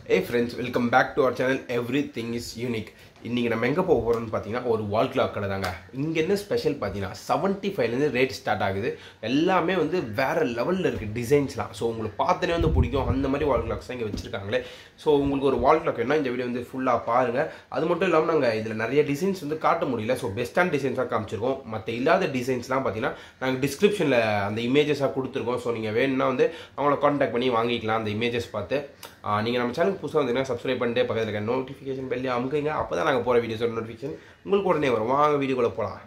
A friends welcome back to our channel everything is unique இன்றைக்கி நம்ம எங்கே போக போகிறோம்னு பார்த்தீங்கன்னா ஒரு வால் கிளாக் கடை தாங்க இங்கே என்ன ஸ்பெஷல் பார்த்தீங்கன்னா செவன்ட்டி ஃபைவ்லேருந்து ரேட் ஸ்டார்ட் ஆகுது எல்லாமே வந்து வேறு லெவலில் இருக்குது டிசைன்ஸ்லாம் ஸோ உங்களுக்கு பார்த்தனே வந்து பிடிக்கும் அந்த மாதிரி வால் கிளாக்ஸ் தான் இங்கே வச்சுருக்காங்களே ஸோ உங்களுக்கு ஒரு வால் கிளாக் என்ன இந்த வீடியோ வந்து ஃபுல்லாக பாருங்கள் அது மட்டும் இல்லாமல் நாங்கள் இதில் நிறைய டிசைன்ஸ் வந்து காட்ட முடியல ஸோ பெஸ்ட்டான டிசைன்ஸாக காமிச்சிருக்கோம் மற்ற இல்லாத டிசைன்ஸ்லாம் பார்த்தீங்கன்னா நாங்கள் டிஸ்கிரிப்ஷனில் அந்த இமேஜஸாக கொடுத்துருக்கோம் ஸோ நீங்கள் வேணும்னா வந்து அவங்கள காண்டாக்ட் பண்ணி வாங்கிக்கலாம் அந்த இமேஜஸ் பார்த்து நீங்கள் நம்ம சேனலுக்கு புதுசாக வந்தீங்கன்னா சப்ஸ்கிரைப் பண்ணிட்டு பக்கத்தில் இருக்க நோட்டிஃபிகேஷன் பெல்லி அமுக்குங்க அப்போ தான் நாங்கள் போகிற வீடியோஸோட நோட்டிஃபிகேஷன் உங்களுக்கு உடனே வரும் வாங்க வீடியோக்குள்ளே போகலாம்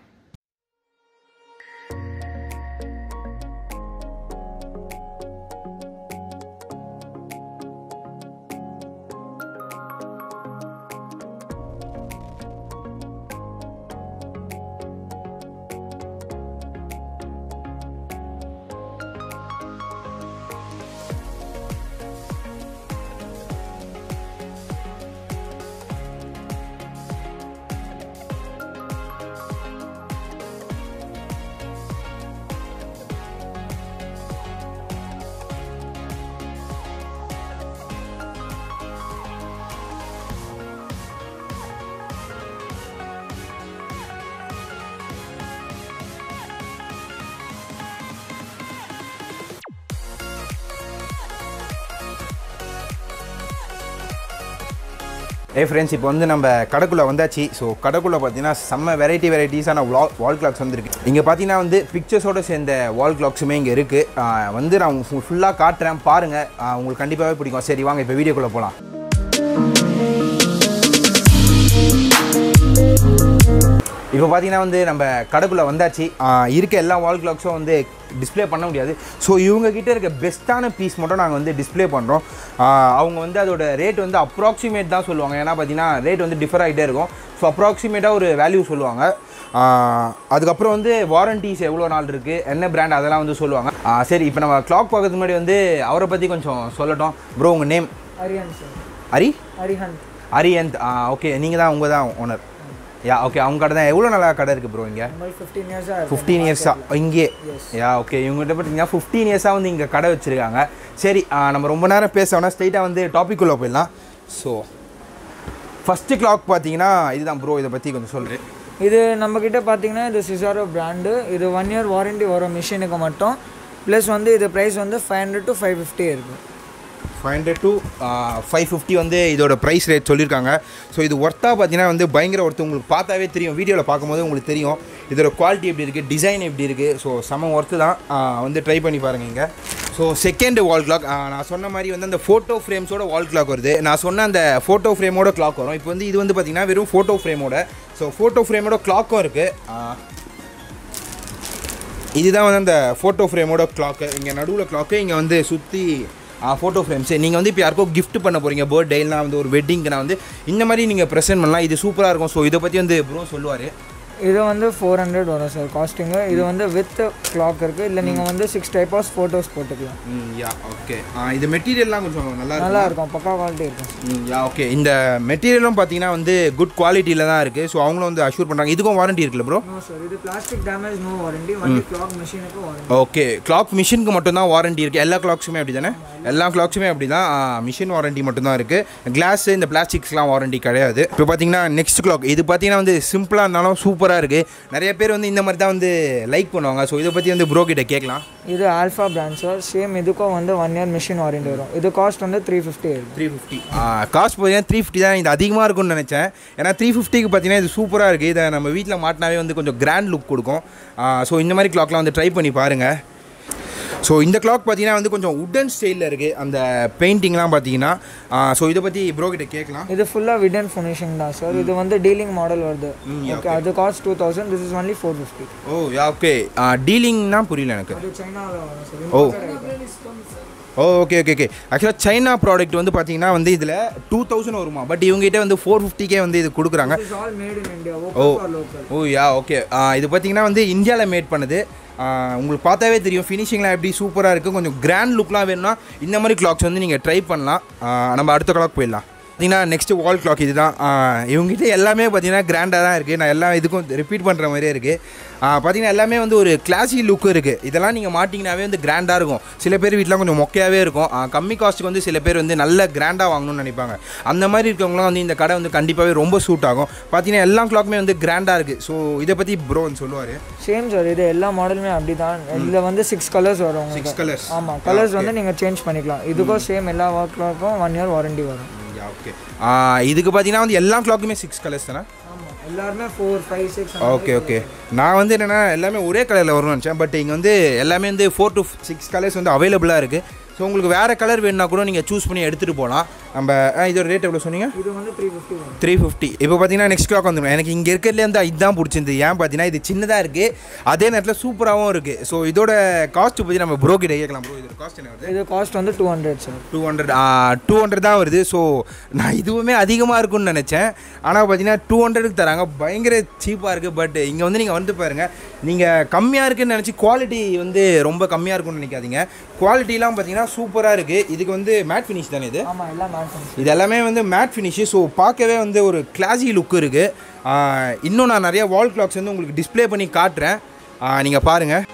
ஏ ஃப்ரெண்ட்ஸ் இப்போ வந்து நம்ம கடைக்குள்ளே வந்தாச்சு ஸோ கடைக்குள்ளே பார்த்தீங்கன்னா செம்ம வெரைட்டி வெரைட்டிஸான வா வால் கிளாக்ஸ் வந்துருக்கு இங்கே பார்த்தீங்கன்னா வந்து பிக்சர்ஸோடு சேர்ந்த வால் கிளாக்ஸுமே இங்கே இருக்குது வந்து நான் உங்களுக்கு ஃபுல்லாக காட்டுறேன் பாருங்கள் உங்களுக்கு கண்டிப்பாகவே பிடிக்கும் சரி வாங்க இப்போ வீடியோக்குள்ளே போகலாம் இப்போ பார்த்தீங்கன்னா வந்து நம்ம கடைக்குள்ளே வந்தாச்சு ஆஹ் இருக்க எல்லா வால் கிளாக்ஸும் வந்து டிஸ்ப்ளே பண்ண முடியாது ஸோ இவங்க கிட்ட இருக்க பெஸ்ட்டான பீஸ் மட்டும் நாங்கள் வந்து டிஸ்ப்ளே பண்ணுறோம் அவங்க வந்து அதோட ரேட் வந்து அப்ராக்சிமேட் தான் சொல்லுவாங்க ஏன்னா பார்த்தீங்கன்னா ரேட் வந்து டிஃபர் ஆகிட்டே இருக்கும் ஸோ அப்ராக்சிமேட்டாக ஒரு வேல்யூ சொல்லுவாங்க ஆஹ் அதுக்கப்புறம் வந்து வாரண்டிஸ் எவ்வளோ நாள் இருக்குது என்ன பிராண்ட் அதெல்லாம் வந்து சொல்லுவாங்க ஆஹ் சரி இப்போ நம்ம கிளாக் பார்க்கறதுக்கு முன்னாடி வந்து அவரை பற்றி கொஞ்சம் சொல்லட்டும் ப்ரோ உங்கள் name Aryan sir Hari Arihant Arihant okay நீங்கள் தான் உங்கள் தான் ஓனர் யா ஓகே அவங்க கடை தான் எவ்வளோ நல்லா கடை இருக்குது ப்ரோ இங்கே நம்ம ஃபிஃப்டீன் இயர்ஸாக ஃபிஃப்டீன் இயர்ஸாக இங்கே யா ஓகே இவங்ககிட்ட பார்த்தீங்கன்னா ஃபிஃப்டீன் இயர்ஸாக வந்து இங்கே கடை வச்சுருக்காங்க சரி ஆ, நம்ம ரொம்ப நேரம் பேச வேணா ஸ்ட்ரைட்டாக வந்து டாபிக் உள்ள போயிடலாம் ஸோ ஃபஸ்ட்டு கிளாக் பார்த்தீங்கன்னா இதுதான் ப்ரோ இதை பற்றி கொஞ்சம் சொல்கிறேன் இது நம்மக்கிட்ட பார்த்தீங்கன்னா இது சிசாரோ பிராண்டு இது ஒன் இயர் வாரண்டி வரும் மிஷினுக்கு மட்டும் ப்ளஸ் வந்து இது ப்ரைஸ் வந்து five hundred to five fifty இருக்குது five hundred to five fifty வந்து இதோட ப்ரைஸ் ரேட் சொல்லியிருக்காங்க ஸோ இது ஒர்த்தாக பார்த்தீங்கன்னா வந்து பயங்கர ஒர்த்து உங்களுக்கு பார்த்தாவே தெரியும் வீடியோவில் பார்க்கும்போது உங்களுக்கு தெரியும் இதோட குவாலிட்டி எப்படி இருக்குது டிசைன் எப்படி இருக்குது ஸோ செம ஒர்த்து தான் ஆ, வந்து ட்ரை பண்ணி பாருங்கள் இங்கே ஸோ செகண்ட் வால் கிளாக் நான் சொன்ன மாதிரி வந்து அந்த ஃபோட்டோ ஃப்ரேம்ஸோட வால் கிளாக் வருது நான் சொன்ன அந்த ஃபோட்டோ ஃப்ரேமோட கிளாக் வரும் இப்போ வந்து இது வந்து பார்த்திங்கன்னா வெறும் ஃபோட்டோ ஃப்ரேமோட ஸோ ஃபோட்டோ ஃப்ரேமோட கிளாக்கும் இருக்குது இதுதான் வந்து அந்த ஃபோட்டோ ஃப்ரேமோட கிளாக்கு இங்கே நடுவில் கிளாக்கு இங்கே வந்து சுற்றி ஃபோட்டோ ஃப்ரேம்ஸு நீங்கள் வந்து இப்போ யாருக்கோ gift பண்ண போகிறீங்க பர்த்டே இல்லைனா வந்து ஒரு வெட்டிங்க்கு நான் வந்து இந்த மாதிரி நீங்கள் ப்ரெசென்ட் பண்ணலாம் இது சூப்பராக இருக்கும் ஸோ இதை பற்றி வந்து ப்ரோ சொல்லுவார் இது வந்து ஃபோர் ஹண்ட்ரட் வரும் சார் காஸ்டிங்கு இது வந்து வித் கிளாக் இருக்குது இல்லை நீங்கள் வந்து சிக்ஸ் டைப் ஆஃப் ஃபோட்டோஸ் போட்டுக்கலாம் ம் யா ஓகே இது மெட்டீரியல்லாம் கொஞ்சம் நல்லா நல்லா இருக்கும் பக்கா குவாலிட்டி இருக்கும் ம் யா ஓகே இந்த மெட்டீரியலும் பார்த்தீங்கன்னா வந்து குட் குவாலிட்டியில் தான் இருக்குது ஸோ அவங்களும் வந்து அஷ்யூர் பண்ணுறாங்க இதுக்கும் வாரண்டி இருக்குல்ல ப்ரோ நோ சார் இது plastic damage no warranty only clock மிஷினுக்கு வாரண்டி ஓகே கிளாக் மிஷினுக்கு மட்டும்தான் வாரண்டி இருக்குது எல்லா கிளாக்ஸுமே அப்படி தானே எல்லா கிளாக்ஸுமே அப்படி தான் மிஷின் வாரண்டி மட்டும்தான் இருக்குது கிளாஸ் இந்த பிளாஸ்டிக்ஸ்லாம் வாரண்டி கிடையாது இப்போ பார்த்தீங்கன்னா நெக்ஸ்ட் கிளாக் இது பார்த்தீங்கன்னா வந்து சிம்பிளாக இருந்தாலும் சூப்பராக இருக்குது நிறைய பேர் வந்து இந்த மாதிரி தான் வந்து லைக் பண்ணுவாங்க ஸோ இதை பற்றி வந்து ப்ரோ கிட்ட கேட்கலாம் இது ஆல்ஃபா பிராண்ட் சார் சேம் இதுக்கும் வந்து ஒன் இயர் மிஷின் வாரண்டி வரும் இது காஸ்ட் வந்து த்ரீ ஃபிஃப்டி இருக்கும் த்ரீ ஃபிஃப்டி காஸ்ட் பார்த்தீங்கன்னா த்ரீ ஃபிஃப்டி தான் இது அதிகமாக இருக்கும்னு நினச்சேன் ஏன்னா த்ரீ ஃபிஃப்டிக்கு பார்த்தீங்கன்னா இது சூப்பராக இருக்குது இதை நம்ம வீட்டில் மாட்டினாவே வந்து கொஞ்சம் கிராண்ட் லுக் கொடுக்கும் ஸோ இந்த மாதிரி கிளாக்லாம் வந்து ட்ரை பண்ணி பாருங்கள் ஸோ இந்த கிளாக் பார்த்தீங்கன்னா வந்து கொஞ்சம் உட்டன் ஸ்டைலில் இருக்குது அந்த பெயிண்டிங்லாம் பார்த்தீங்கன்னா ஸோ இதை பற்றி ப்ரோ கிட்ட கேட்கலாம் இது ஃபுல்லாக விடன் ஃபினிஷிங் தான் சார் இது வந்து டீலிங் மாடல் வருது ஓகே அது cost two thousand this is only four fifty oh yeah okay டீலிங்னா புரியல எனக்கு அது சைனாவில் வரும் sir oh oh okay okay okay ஆக்சுவலாக சைனா ப்ராடக்ட் வந்து பார்த்தீங்கன்னா வந்து இதில் டூ தௌசண்ட் வருமா பட் இவங்ககிட்ட வந்து ஃபோர் ஃபிஃப்டிக்கே வந்து இது கொடுக்குறாங்க is all made in India oh open for local oh yeah okay இது பார்த்தீங்கன்னா வந்து இந்தியாவில் மேட் பண்ணுது ஆ, உங்களுக்கு பார்த்தாவே தெரியும் ஃபினிஷிங்லாம் எப்படி சூப்பராக இருக்குது கொஞ்சம் கிராண்ட் லுக்லாம் வேணும்னா இந்த மாதிரி கிளாக்ஸ் வந்து நீங்கள் ட்ரை பண்ணலாம் ஆ, நம்ம அடுத்த கிளாக் போயிடலாம் பார்த்தீங்கன்னா நெக்ஸ்ட் வால் கிளாக் இதுதான் ஆஹ் இவங்ககிட்ட எல்லாமே பார்த்தீங்கன்னா கிராண்டாக தான் இருக்குது நான் எல்லா இதுக்கும் ரிப்பீட் பண்ணுற மாதிரியே இருக்குது பார்த்தீங்கன்னா எல்லாமே வந்து ஒரு கிளாசி லுக்கு இருக்குது இதெல்லாம் நீங்கள் மாட்டிங்கனாவே வந்து கிராண்டாக இருக்கும் சில பேர் வீட்டில் கொஞ்சம் மொக்கையாகவே இருக்கும் ஆஹ் கம்மி காஸ்ட்டுக்கு வந்து சில பேர் வந்து நல்ல கிராண்டாக வாங்கணும்னு நினைப்பாங்க அந்த மாதிரி இருக்கவங்களாம் வந்து இந்த கடை வந்து கண்டிப்பாகவே ரொம்ப சூட் ஆகும் பார்த்தீங்கன்னா எல்லா கிளாக்குமே வந்து கிராண்டாக இருக்குது ஸோ இதை பற்றி ப்ரோ சொல்லுவார் சேம் சார் இது எல்லா மாடலுமே அப்படி தான் இதில் வந்து சிக்ஸ் கலர்ஸ் வரும் சிக்ஸ் உங்களுக்கு கலர்ஸ் ஆமாம் கலர்ஸ் வந்து நீங்கள் சேஞ்ச் பண்ணிக்கலாம் இதுக்கும் சேம் எல்லா ஒர்க்லாக்கும் ஒன் இயர் வாரண்டி வரும் ஓகே இதுக்கு பார்த்தீங்கன்னா வந்து எல்லா கிளாக்குமே சிக்ஸ் கலர்ஸ் தானே ஆமாம் எல்லாருமே four five six okay okay நான் வந்து என்னென்னா எல்லாமே ஒரே கலரில் வரும்னு நினச்சேன் பட் இங்கே வந்து எல்லாமே வந்து ஃபோர் டு சிக்ஸ் கலர்ஸ் வந்து அவைலபிளாக இருக்குது ஸோ உங்களுக்கு வேறு கலர் வேணுன்னா கூட நீங்கள் சூஸ் பண்ணி எடுத்துகிட்டு போகலாம் நம்ம ஆ, இதோட ரேட் எவ்வளோ சொன்னீங்க இது வந்து த்ரீ ஃபிஃப்டி வரும் த்ரீ ஃபிஃப்டி இப்போ பார்த்தீங்கன்னா நெக்ஸ்ட் கிளாக் வந்துடும் எனக்கு இங்கே இருக்கிறதுலே வந்து இதுதான் பிடிச்சிருந்து ஏன் பார்த்தீங்கன்னா இது சின்னதாக இருக்குது அதே நேரத்தில் சூப்பராகவும் இருக்குது ஸோ இதோட காஸ்ட் பற்றி நம்ம ப்ரோ கிட்ட கேட்கலாம் ப்ரோ இதோட காஸ்ட் என்ன வருது இது காஸ்ட் வந்து two hundred sir two hundred two hundred தான் வருது ஸோ நான் இதுவுமே அதிகமாக இருக்கும்னு நினச்சேன் ஆனால் பார்த்தீங்கன்னா டூ ஹண்ட்ரடுக்கு தராங்க பயங்கர சீப்பாக இருக்குது பட் இங்கே வந்து நீங்கள் வந்து பாருங்கள் நீங்கள் கம்மியாக இருக்குன்னு நினச்சி குவாலிட்டி வந்து ரொம்ப கம்மியாக இருக்கும்னு நினைக்காதீங்க குவாலிட்டிலாம் பார்த்தீங்கன்னா சூப்பராக இருக்குது இதுக்கு வந்து மேட் ஃபினிஷ் தானே இது ஆமாம் எல்லாம் மேட்ச் இது எல்லாமே வந்து மேட் ஃபினிஷு ஸோ பார்க்கவே வந்து ஒரு கிளாசி லுக் இருக்குது இன்னும் நான் நிறைய வால் கிளாக்ஸ் வந்து உங்களுக்கு டிஸ்ப்ளே பண்ணி காட்டுறேன் நீங்கள் பாருங்கள்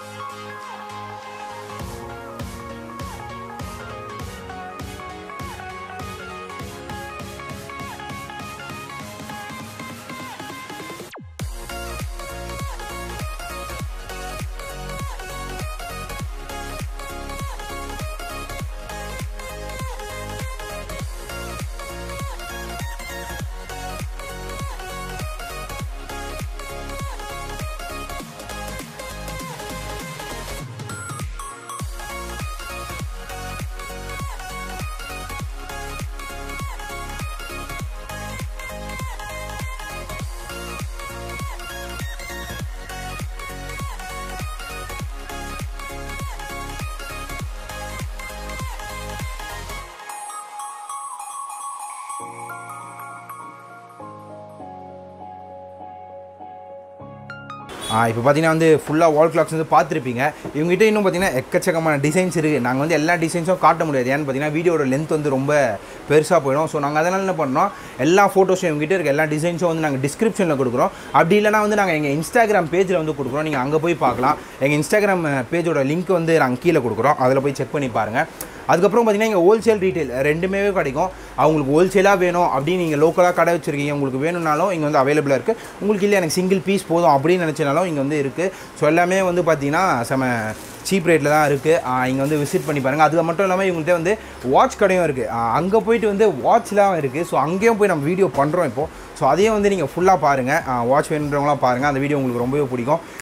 இப்போ பார்த்தீங்கன்னா வந்து ஃபுல்லாக வால் கிளாக்ஸ் வந்து பார்த்துருப்பீங்க இவங்ககிட்ட இன்னும் பார்த்தீங்கன்னா எக்கச்சக்கமான டிசைன்ஸ் இருக்குது நாங்கள் வந்து எல்லா டிசைன்ஸும் காட்ட முடியாது ஏன்னு பார்த்தீங்கன்னா வீடியோட லென்த் வந்து ரொம்ப பெருசாக போயிடும் ஸோ நாங்கள் அதனால் என்ன பண்ணோம் எல்லா ஃபோட்டோஸும் இவங்ககிட்ட இருக்க எல்லா டிசைன்ஸும் வந்து நாங்கள் டிஸ்கிரிப்ஷனில் கொடுக்குறோம் அப்படி இல்லைனா வந்து நாங்கள் எங்கள் இன்ஸ்டாகிராம் பேஜில் வந்து கொடுக்குறோம் நீங்கள் அங்கே போய் பார்க்கலாம் எங்கள் இன்ஸ்டாகிராம் பேஜோட லிங்க் வந்து நாங்கள் கீழே கொடுக்குறோம் அதில் போய் செக் பண்ணி பாருங்கள் அதுக்கப்புறம் பார்த்தீங்கன்னா இங்கே ஹோல்சேல் ரீட்டைல் ரெண்டுமே கிடைக்கும் அவங்களுக்கு ஹோல்சேலாக வேணும் அப்படின்னு நீங்கள் லோக்கலாக கடை வச்சுருக்கீங்க உங்களுக்கு வேணும்னாலும் இங்கே வந்து அவைலபிளாக இருக்குது உங்களுக்கு இல்லை எனக்கு சிங்கிள் பீஸ் போதும் அப்படின்னு நினச்சனாலும் இங்கே வந்து இருக்குது ஸோ எல்லாமே வந்து பார்த்தீங்கன்னா செம சீப் ரேட்டில் தான் இருக்குது இங்கே வந்து விசிட் பண்ணி பாருங்கள் அது மட்டும் இல்லாமல் இவங்கள்ட்ட வந்து வாட்ச் கடையும் இருக்குது அங்கே போயிட்டு வந்து வாட்ச்லாம் இருக்குது ஸோ அங்கேயும் போய் நம்ம வீடியோ பண்ணுறோம் இப்போது ஸோ அதையும் வந்து நீங்கள் ஃபுல்லாக பாருங்கள் வாட்ச் வேணுன்றவங்களாம் பாருங்கள் அந்த வீடியோ உங்களுக்கு ரொம்பவே பிடிக்கும்